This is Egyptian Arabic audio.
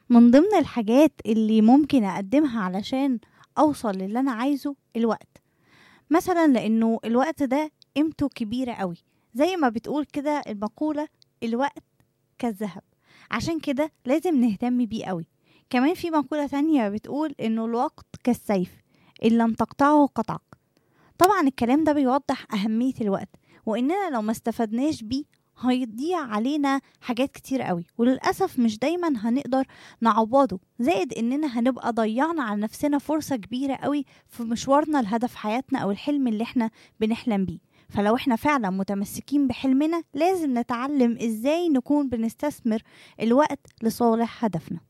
من ضمن الحاجات اللي ممكن أقدمها علشان أوصل للي أنا عايزه الوقت مثلا لأنه الوقت ده قيمته كبيرة قوي زي ما بتقول كده المقولة الوقت كالذهب عشان كده لازم نهتم بيه قوي كمان في مقولة تانية بتقول إنه الوقت كالسيف إن لم تقطعه قطعك طبعا الكلام ده بيوضح أهمية الوقت وإننا لو ما استفدناش بيه هيضيع علينا حاجات كتير قوي وللأسف مش دايما هنقدر نعوضه زائد إننا هنبقى ضيعنا على نفسنا فرصة كبيرة قوي في مشوارنا لهدف حياتنا أو الحلم اللي احنا بنحلم بيه فلو احنا فعلا متمسكين بحلمنا لازم نتعلم ازاي نكون بنستثمر الوقت لصالح هدفنا